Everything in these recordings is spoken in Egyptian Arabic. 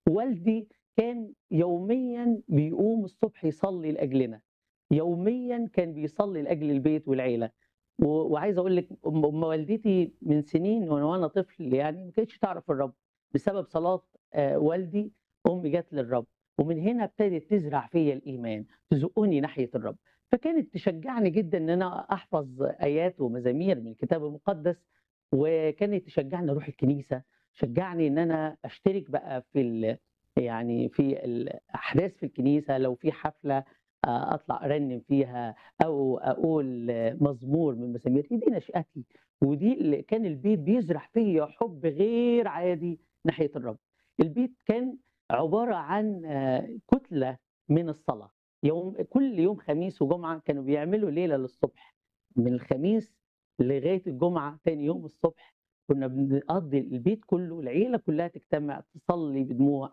والدي كان يوميًا بيقوم الصبح يصلي لأجلنا، يوميًا كان بيصلي لأجل البيت والعيلة، و وعايز أقول لِك أم أم والدتي من سنين وأنا وأنا طفل يعني ما كانتش تعرف الرب، بسبب صلاة آآ والدي أمي جات للرب، ومن هنا ابتدت تزرع فيّا الإيمان، تزُقّني ناحية الرب، فكانت تشجعني جدًا إن أنا أحفظ آيات ومزامير من الكتاب المقدس، وكانت تشجعني أروح الكنيسة، تشجعني إن أنا أشترك بقى في ال يعني في الأحداث في الكنيسة، لو في حفلة آآ أطلع أرنّم فيها أو أقول مزمور من مزامير، هي دي نشأتي، ودي اللي كان البيت بيزرع فيّا حُب غير عادي ناحية الرب. البيت كان عبارة عن كُتلة من الصلاة، يوم كل يوم خميس وجمعة كانوا بيعملوا ليلة للصبح، من الخميس لغاية الجمعة تاني يوم الصبح كنا بنقضّي البيت كله، العيلة كلها تجتمع تصلي بدموع،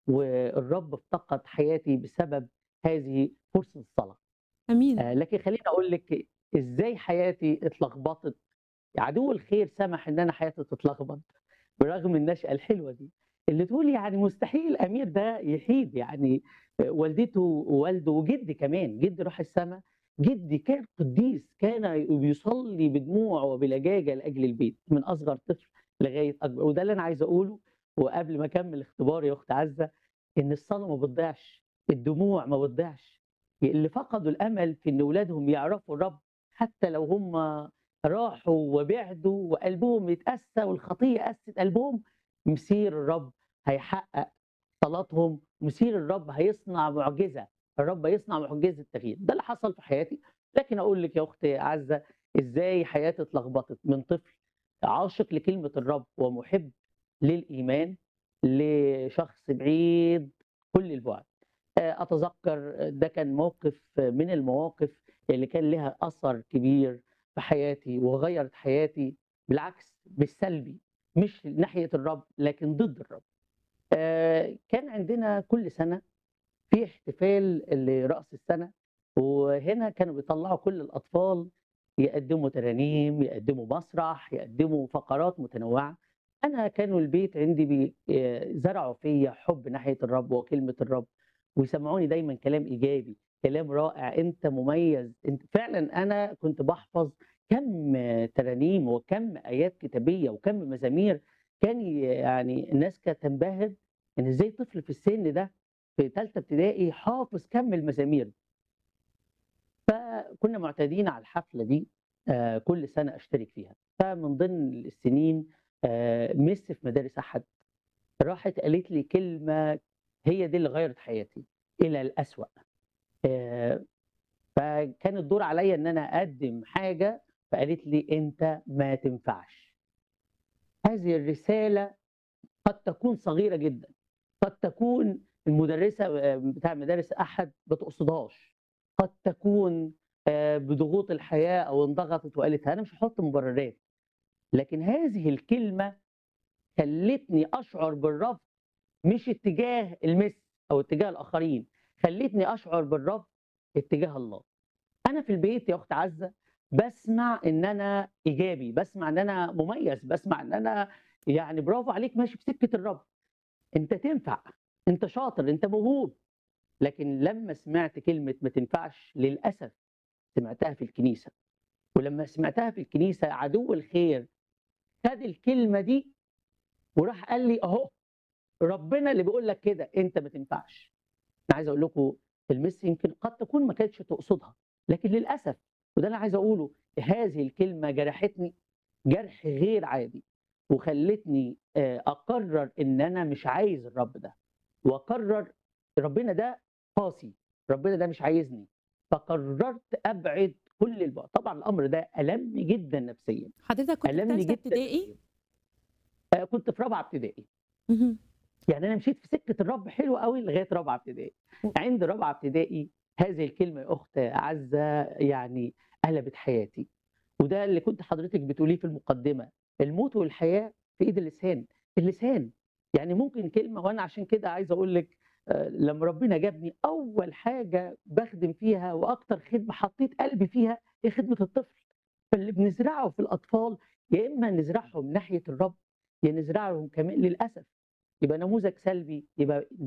والرب افتقد حياتي بسبب هذه فرصة الصلاة. أمين. آآ لكن خلّيني أقول لِك إزاي حياتي اتلخبطت، عدو الخير سمح إن أنا حياتي تتلخبط برغم النشأة الحلوة دي، اللي تقول يعني مستحيل أمير ده يحيد يعني والدته ووالده وجدي كمان، جدي راح السما، جدي كان قديس، كان بيصلي بدموع وبلجاجة لأجل البيت، من أصغر طفل لغاية أكبر، وده اللي أنا عايز أقوله وقبل ما أكمّل اختباري يا أخت عزة، إن الصلاة ما بتضيعش، الدموع ما بتضيعش، اللي فقدوا الأمل في إن ولادهم يعرفوا الرب حتى لو هم راحوا وبعدوا وقلبهم اتقسى والخطية قسِّت قلبهم، مسير الرب هيحقق صلاتهم، مسير الرب هيصنع معجزة، الرب هيصنع معجزة تغيير، ده اللي حصل في حياتي، لكن أقول لِك يا أختي عزة إزاي حياتي اتلخبطت من طفل عاشق لكلمة الرب ومُحب للإيمان، لشخص بعيد كل البُعد. آآ أتذكّر ده كان موقف من المواقف اللي كان ليها أثر كبير في حياتي وغيّرت حياتي بالعكس بالسلبي، مش ناحية الرب لكن ضد الرب. آآ كان عندنا كل سنة في احتفال لرأس السنة، وهنا كانوا بيطلّعوا كل الأطفال يقدّموا ترانيم، يقدّموا مسرح، يقدّموا فقرات متنوعة. أنا كانوا البيت عندي بي آآ زرعوا فيّا حُب ناحية الرب وكلمة الرب، ويسمعوني دايمًا كلام إيجابي، كلام رائع، أنت مميز، أنت فعلًا أنا كنت باحفظ كَم ترانيم وكَم آيات كتابية وكَم مزامير، كان يعني الناس كانت تنبهر إن إزاي طفل في السن ده في تالتة ابتدائي حافظ كَم المزامير. فكنا معتادين على الحفلة دي آآ كل سنة أشترك فيها، فمن ضمن السنين آآ مِس في مدارس أحد راحت قالت لي كلمة هي دي اللي غيّرت حياتي إلى الأسوأ. آآ فكان الدور عليّا إن أنا أقدّم حاجة، فقالت لي: "أنت ما تنفعش." هذه الرسالة قد تكون صغيرة جدًا، قد تكون المُدرسة آآ بتاع مدارس أحد ما تقصدهاش، قد تكون آآ بضغوط الحياة أو انضغطت وقالتها، أنا مش هاحط مبررات، لكن هذه الكلمة خلّتني أشعر بالرفض مش اتجاه المِس أو اتجاه الآخرين، خلّتني أشعر بالرفض اتجاه الله. أنا في البيت يا أخت عزة باسمع إن أنا إيجابي، باسمع إن أنا مميز، باسمع إن أنا يعني برافو عليك ماشي في سكة الرب، أنت تنفع، أنت شاطر، أنت موهوب. لكن لمّا سمعت كلمة ما تنفعش للأسف سمعتها في الكنيسة، ولمّا سمعتها في الكنيسة عدو الخير خَد الكلمة دي وراح قال لي: "أهو ربنا اللي بيقول لك كده، أنت ما تنفعش." أنا عايز أقول لكم المِس يمكن قد تكون ما كانتش تقصدها، لكن للأسف وده اللي عايز أقوله، هذه الكلمة جرحتني جرح غير عادي، وخلّتني آآ أقرّر إن أنا مش عايز الرب ده، وأقرّر ربنا ده قاسي، ربنا ده مش عايزني، فقررت أبعد كل البُعد. طبعًا الأمر ده ألمني جدًا نفسيًا، حضرتك كنت في ألمني تالتة جدًا ابتدائي؟ نفسيًا. آآ كنت في رابعة ابتدائي. اهم. يعني أنا مشيت في سكة الرب حلو أوي لغاية رابعة ابتدائي. عند رابعة ابتدائي هذه الكلمة يا أخت عزة يعني قلبت حياتي، وده اللي كنتِ حضرتِك بتقوليه في المقدمة، الموت والحياة في إيد اللسان، اللسان، يعني ممكن كلمة وأنا عشان كده عايز أقول لِك آآ لمّا ربنا جابني أول حاجة باخدم فيها وأكتر خدمة حطيت قلبي فيها هي خدمة الطفل، فاللي بنزرعه في الأطفال يا إما نزرعهم ناحية الرب، يا نزرعهم كمان للأسف يبقى نموذج سلبي يبقى